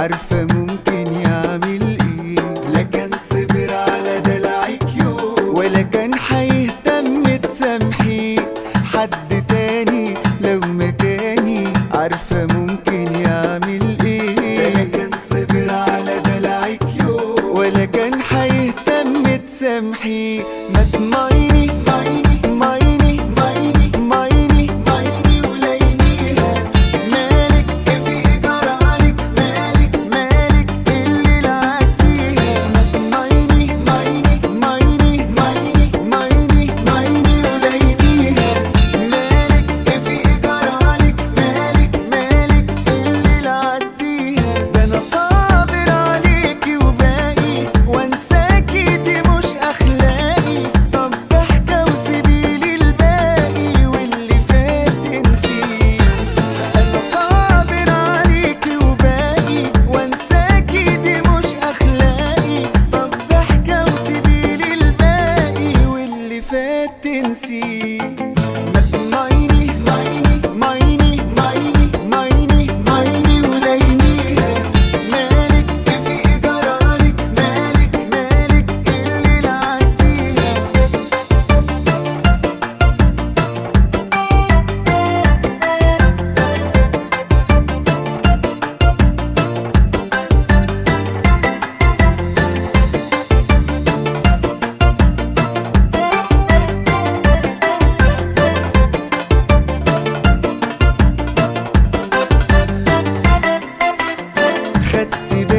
عارفة ممكن يعمل ايه لا كان صبر على دلعك يوم ولا كان هيهتم تسامحي حد تاني لو مكاني عارفة ممكن يعمل ايه لا كان صبر على دلعك يوم ولا كان هيهتم تسامحي ما تمايني مايني مايني مايني مايني مايني وليميها مالك في إيجار عليك مالك مالك اللي عديها ما تمايني مايني مايني مايني مايني مايني وليميها مالك في إيجار عليك مالك مالك اللي عديها ده أنا صابر عليكي وباقي وانساكي دي مش أخلاقي طب ضحكة وسيبيلي الباقي واللي فات انسيه أنا صابر عليكي وباقي وانساكي دي مش أخلاقي طب ضحكة وسيبيلي الباقي واللي فات تنسيه ما تمايني مايني مايني مايني مايني مايني وليميها مالك في إيجار عليك مالك مالك اللي عديها خدت